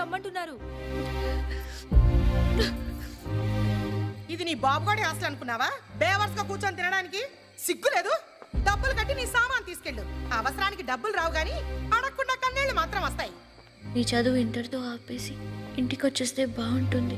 రమ్మంటున్నారు ఇది నీ బాబుగాడి హాస్టల్ అనుకున్నావా బేవర్స్ గా కూర్చొని తినడానికి సిగ్గు లేదు డబ్బులు కట్టి నీ సామాన్ తీసుకెళ్ళు అవసరానికి డబ్బులు రావు గాని అడగకుండా కన్నీళ్లు మాత్రం వస్తాయి నీ చదువు ఇంటర్తో ఆపేసి ఇంటికి వచ్చేస్తే బాగుంటుంది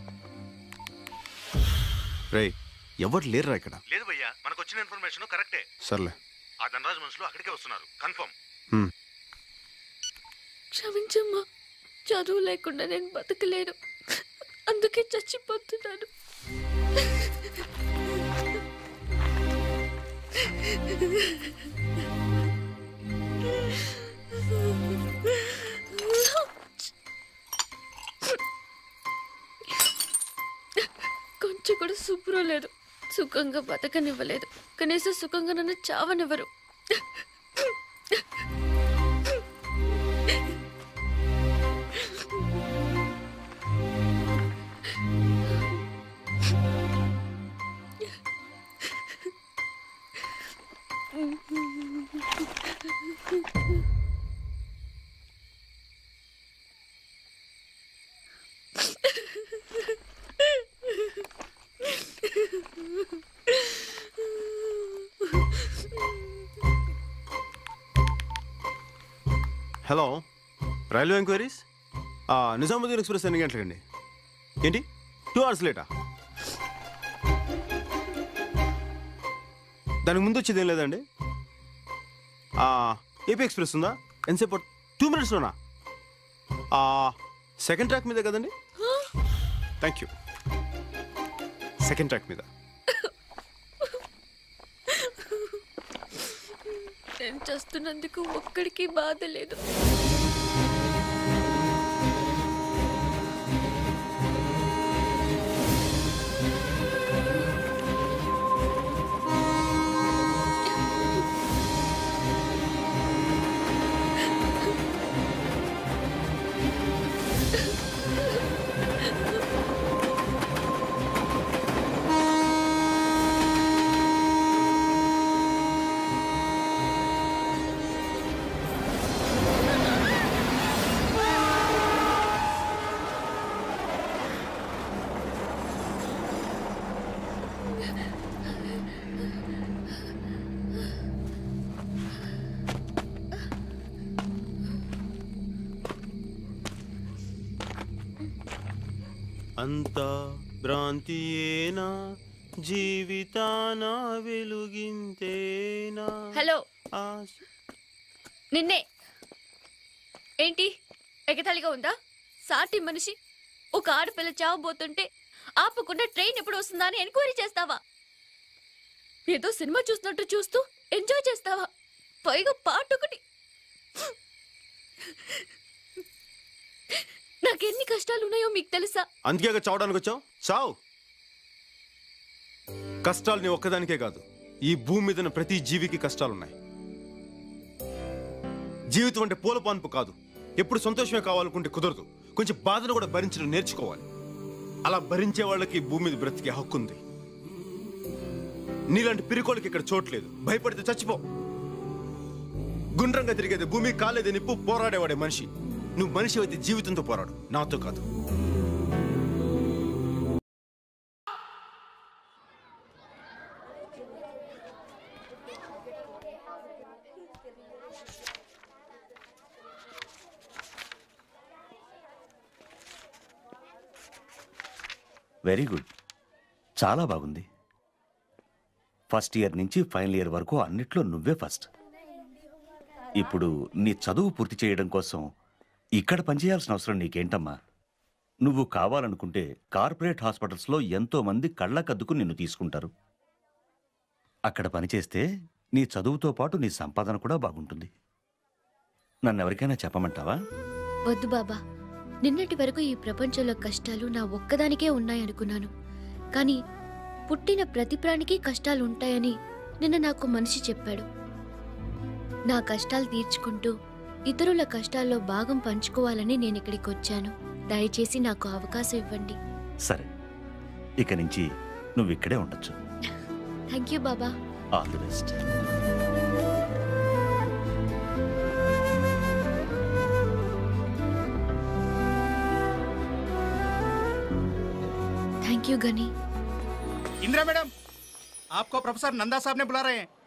రేయ్ ఎవరు లేరురా ఇక్కడ లేదు భయ్యా మనకు వచ్చిన ఇన్ఫర్మేషన్ కరెక్టే సర్లే ఆ ధనరాజ్ మనుషులు అక్కడికే వస్తున్నారు కన్ఫర్మ్ హ్మ్. క్షమించమ్మా చదువు లేకుండా నేను బతకలేను అందుకే చచ్చిపోతున్నాను కొంచెం కూడా శుభ్రం లేదు సుఖంగా బతకనివ్వలేదు కనీసం సుఖంగా నన్ను చావనివ్వరు hello railway enquiries Nizamuddin express ఎన్ని గంటలకండి ఏంటి టూ అవర్స్ లేటా దానికి ముందు వచ్చేది ఏం లేదండి ఏపీ ఎక్స్ప్రెస్ ఉందా ఎంతసేపు టూ మినిట్స్లోనా సెకండ్ ట్రాక్ మీద కదండి థ్యాంక్ యూ సెకండ్ ట్రాక్ మీద నేను చేస్తున్నందుకు ఒక్కడికి బాధ లేదు అంతా భ్రాంతియేనా జీవితాన వెలుగింతేనా హలో ఆశ- నిన్నే ఏంటి ఎగతాళిగా ఉందా సాటి మనిషి ఒక ఆడపిల్ల చావబోతుంటే ఆపకుండా ట్రైన్ ఎప్పుడు వస్తుందా అని ఎంక్వైరీ చేస్తావా ఏదో సినిమా చూస్తున్నట్టు చూస్తూ ఎంజాయ్ చేస్తావా పైగా పాటొకటి నాకెన్ని కష్టాలు ఉన్నాయో మీకు తెలుసా అందుకే చావడానికి వచ్చావు చావు కష్టాలు నీ ఒక్కదానికే కాదు ఈ భూమి మీద ఉన్న ప్రతి జీవికి కష్టాలున్నాయి జీవితం అంటే పూల పాన్పు కాదు ఎప్పుడు సంతోషమే కావాలనుకుంటే కుదరదు కొంచెం బాధను కూడా భరించడం నేర్చుకోవాలి అలా భరించే వాళ్ళకి ఈ భూమి మీద బ్రతికే హక్కు ఉంది నీలాంటి పిరికోళ్ళకి ఇక్కడ చోట్లేదు భయపడితే చచ్చిపో గుండ్రంగా తిరిగేది భూమి కాలేది నిప్పు పోరాడేవాడే మనిషి నువ్వు మనిషి అయితే జీవితంతో పోరాడు నాతో కాదు వెరీ గుడ్ చాలా బాగుంది ఫస్ట్ ఇయర్ నుంచి ఫైనల్ ఇయర్ వరకు అన్నిట్లో నువ్వే ఫస్ట్ ఇప్పుడు నీ చదువు పూర్తి చేయడం కోసం ఇక్కడ పనిచేయాల్సిన అవసరం నీకేంటమ్మా నువ్వు కావాలనుకుంటే కార్పొరేట్ హాస్పిటల్స్లో ఎంతో మంది కళ్ళకద్దుకు నిన్ను తీసుకుంటారు అక్కడ పనిచేస్తే నీ చదువుతో పాటు నీ సంపాదన కూడా బాగుంటుంది నన్ను ఎవరికైనా చెప్పమంటావా వద్దు బాబా నిన్నటి వరకు ఈ ప్రపంచంలో కష్టాలు నా ఒక్కదానికే ఉన్నాయనుకున్నాను కానీ పుట్టిన ప్రతి ప్రాణికి కష్టాలు ఉంటాయని నిన్న నాకు మనిషి చెప్పాడు నా కష్టాలు తీర్చుకుంటూ ఇతరుల కష్టాల్లో భాగం పంచుకోవాలని నేను ఇక్కడికి వచ్చాను దయచేసి నాకు అవకాశం ఇవ్వండి సరే ఇక నుంచి నువ్వు ఇక్కడే ఉండొచ్చు థ్యాంక్ యూ బాబా all the best thank you Gani Indira madam आपको प्रोफेसर नंदा साहब ने बुला रहे हैं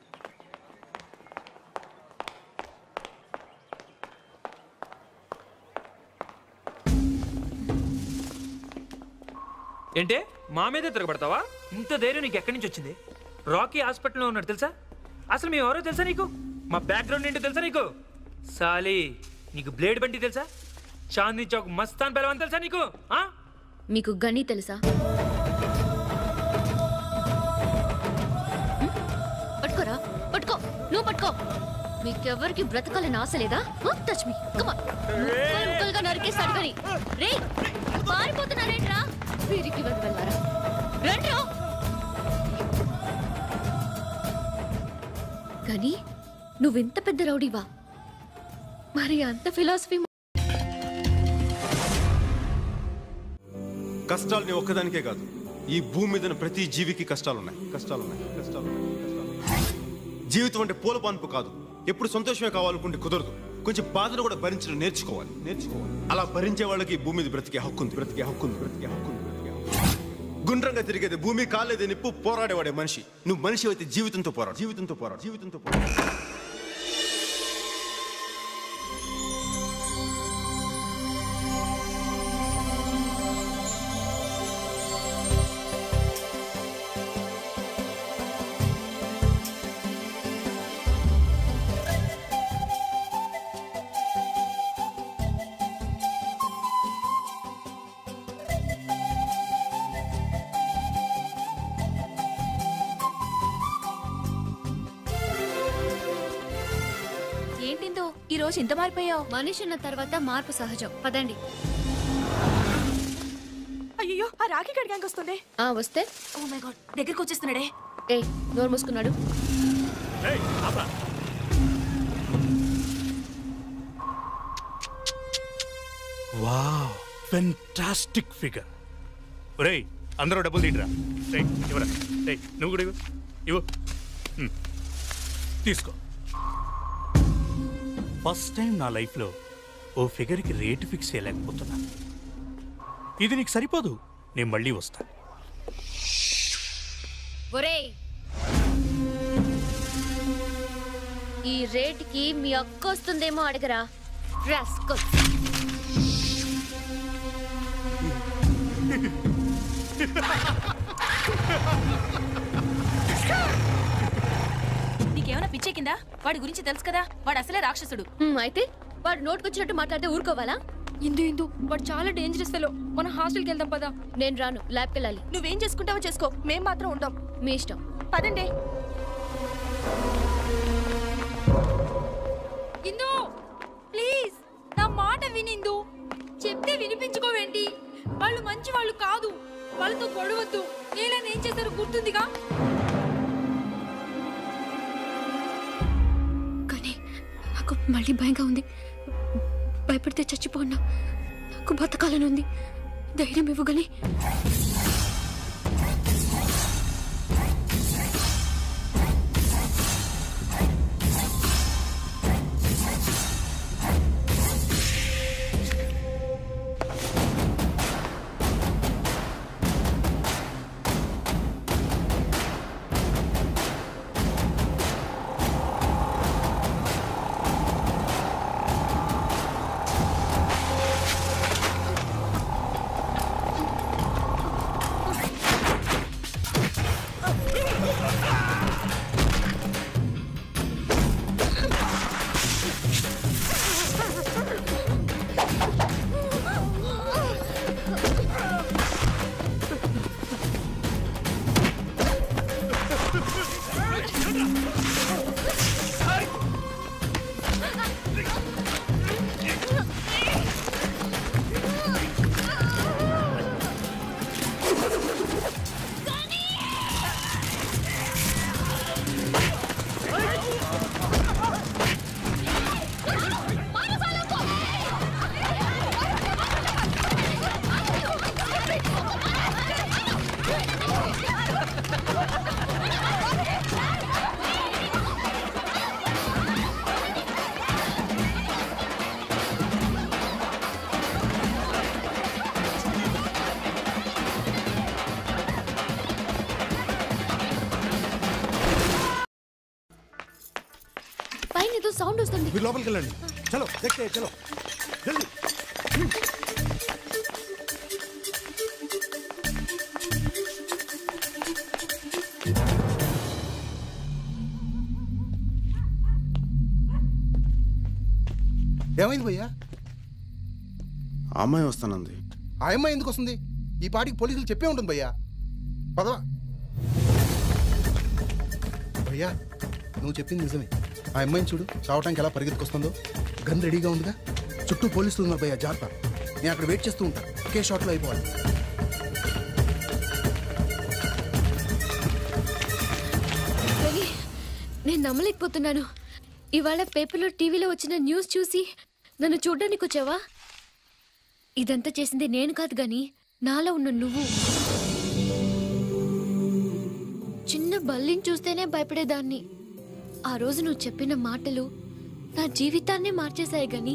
ఏంటే మా మీదే తిరగబడతావా ఇంత ధైర్యం నీకు ఎక్కడి నుంచి వచ్చింది రాకీ హాస్పిటల్లో ఉన్నాడు తెలుసా అసలు మేము ఎవరో తెలుసా నీకు మా బ్యాక్గ్రౌండ్ ఏంటో తెలుసా నీకు సాలి నీకు బ్లేడ్ బండి తెలుసా చాందీ చౌక్ మస్తాన్ పెరవని తెలుసా నీకు ఆ? మీకు గని తెలుసా హ్మ్? పట్టుకోరా పట్టుకో నువ్వు పట్టుకో మీకెవరికి బ్రతకాలని ఆశ లేదా టచ్ మీ కమా ముక్కలుగా నరికేస్తాడు గని రే పారిపోతున్నారేంట్రా వీరికి వెళ్ళారా రండ్రా కానీ నువ్వింత పెద్ద రౌడీవా మరి అంత ఫిలాసఫీ కష్టాలు నీ ఒక్కదానికే కాదు ఈ భూమి మీద ఉన్న ప్రతి జీవికి కష్టాలున్నాయి కష్టాలున్నాయి కష్టాలున్నాయి కష్టాలున్నాయి. జీవితం అంటే పూల పాన్పు కాదు ఎప్పుడు సంతోషమే కావాలనుకుంటే కుదరదు కొంచెం బాధను కూడా భరించడం నేర్చుకోవాలి నేర్చుకోవాలి అలా భరించే వాళ్ళకి ఈ భూమి మీద బ్రతికే హక్కు ఉంది బ్రతికే హక్కు ఉంది బ్రతికే హక్కు ఉంది బ్రతికే హక్కు ఉంది. గుండ్రంగా తిరిగేది భూమి కాలేదే నిప్పు పోరాడేవాడే మనిషి నువ్వు మనిషి అయితే జీవితంతో పోరాడు జీవితంతో పోరాడు జీవితంతో పోరాడు ఏంటిందో ఈ రోజు ఇంత మారిపోయావు మనిషి ఉన్న తర్వాత మార్పు సహజం పదండి అయ్యో ఆ రాఖీ కడిగానికి వస్తుంది ఆ వస్తే ఓ మై గాడ్ దగ్గరికి వచ్చేస్తున్నాడే ఏ నోరు మూసుకున్నాడు వావ్ ఫెంటాస్టిక్ ఫిగర్ ఒరేయ్ అందరూ డబ్బులు తింటరా రేయ్ ఇవ్వరా రేయ్ నువ్వు కూడా ఇవ్వు ఇవ్వు హ్మ్. తీసుకో ఫస్ట్ టైం నా లైఫ్లో ఓ ఫిగర్కి రేటు ఫిక్స్ చేయలేకపోతున్నా ఇది నీకు సరిపోదు నేను మళ్ళీ వస్తా ఒరేయ్ ఈ రేటుకి మీ అక్క వస్తుందేమో అడగరా రాస్కల్ నీకేమైనా పిచ్చే కిందా వాడి గురించి తెలుసు కదా వాడు అసలే రాక్షసుడు హ్మ్, అయితే వాడు నోటుకొచ్చినట్టు మాట్లాడితే ఊరుకోవాలా ఇందు ఇందు వాడు చాలా డేంజరస్ ఫెలో మన హాస్టల్కి వెళ్దాం పదా నేను రాను ల్యాబ్కి వెళ్ళాలి నువ్వేం చేసుకుంటావో చేసుకో మేం మాత్రం ఉంటాం మీ ఇష్టం పదండి ఇందు ప్లీజ్ నా మాట వినిందు చెప్తే వినిపించుకోవేంటి వాళ్ళు మంచి వాళ్ళు కాదు వాళ్ళతో గొడవద్దు నీళ్ళని ఏం చేశారో గుర్తుందిగా కానీ నాకు మళ్ళీ భయంగా ఉంది భయపడితే చచ్చిపోన్నా నాకు బతకాలని ఉంది ధైర్యం ఇవ్వగలి సౌండ్ వస్తుంది మీరు లోపలికి వెళ్ళండి చలో देखते हैं, చలో జల్దీ ఏమైంది భయ్యా ఆ అమ్మాయి వస్తానంది ఆ అమ్మాయి ఎందుకు వస్తుంది ఈ పాటికి పోలీసులు చెప్పే ఉంటుంది భయ్యా పదవా భయ్యా నువ్వు చెప్పింది నిజమే ఆ అమ్మాయిని చూడు చావటానికి ఎలా పరిగెత్తుకొస్తుందో గన్ రెడీగా ఉందిగా చుట్టూ పోలీసులు ఉన్నారు భయ్యా జాగ్రత్త నేను అక్కడ వెయిట్ చేస్తూ ఉంటాను ఒకే షాట్లో అయిపోవాలి రవి నేను నమ్మలేకపోతున్నాను ఇవాళ పేపర్లో టీవీలో వచ్చిన న్యూస్ చూసి నన్ను చూడ్డానికి వచ్చావా ఇదంతా చేసింది నేను కాదు గాని నాలో ఉన్న నువ్వు చిన్న బల్లిని చూస్తేనే భయపడేదాన్ని ఆ రోజు నువ్వు చెప్పిన మాటలు నా జీవితాన్నే మార్చేశాయి గాని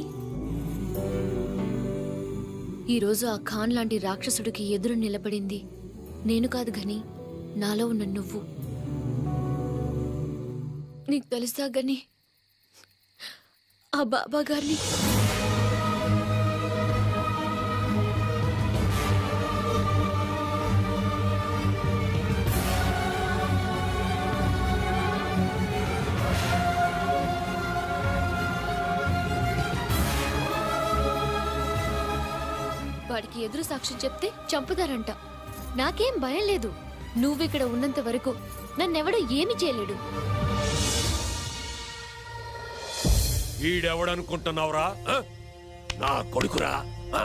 ఈరోజు ఆ ఖాన్ లాంటి రాక్షసుడికి ఎదురు నిలబడింది నేను కాదు గాని నాలో ఉన్న నువ్వు నీకు తెలుసా గని ఆ బాబా గారిని వాడికి ఎదురు సాక్ష్యం చెప్తే చంపుతారంట నాకేం భయం లేదు నువ్విక్కడ ఉన్నంత వరకు నన్నెవడో ఏమి చేయలేడు ఈడెవడనుకుంటున్నావురా ఆ? నా కొడుకురా ఆ?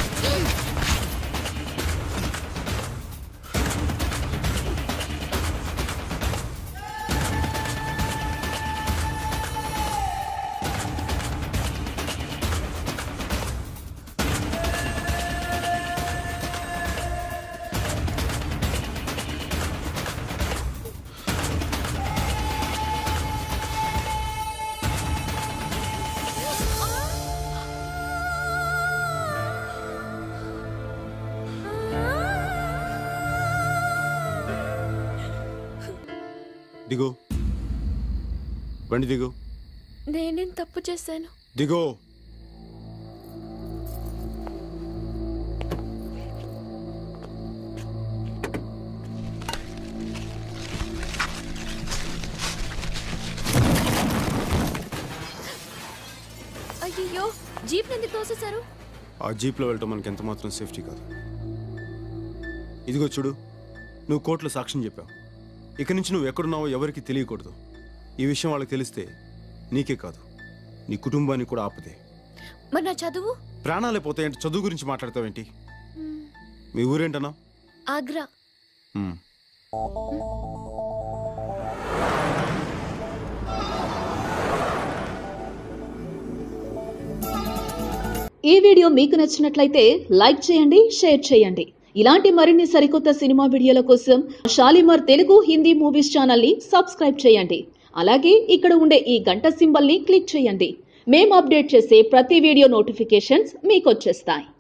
దిగు బండి దిగు నేనేం తప్పు చేశాను దిగో అయ్యో జీప్ ఎందుకు తోసేశారు ఆ జీప్లో వెళ్ళటం మనకి ఎంత మాత్రం సేఫ్టీ కాదు ఇదిగో చూడు నువ్వు కోర్టులో సాక్ష్యం చెప్పావు ఇక నుంచి నువ్వు ఎక్కడున్నావో ఎవరికి తెలియకూడదు ఈ విషయం వాళ్ళకి తెలిస్తే నీకే కాదు నీ కుటుంబానికి కూడా ఆపదే మరి నా చదువు ప్రాణాలే పోతాయంటే చదువు గురించి మాట్లాడతావేంటి మీ ఊరేంటన్నా ఆగ్రా ఈ వీడియో మీకు నచ్చినట్లయితే లైక్ చేయండి షేర్ చేయండి ఇలాంటి మరిన్ని సరికొత్త సినిమా వీడియోల కోసం షాలిమార్ తెలుగు హిందీ మూవీస్ ఛానల్ ని సబ్స్క్రైబ్ చేయండి అలాగే ఇక్కడ ఉండే ఈ గంట సింబల్ ని క్లిక్ చేయండి మేము అప్డేట్ చేసే ప్రతి వీడియో నోటిఫికేషన్స్ మీకు వచ్చేస్తాయి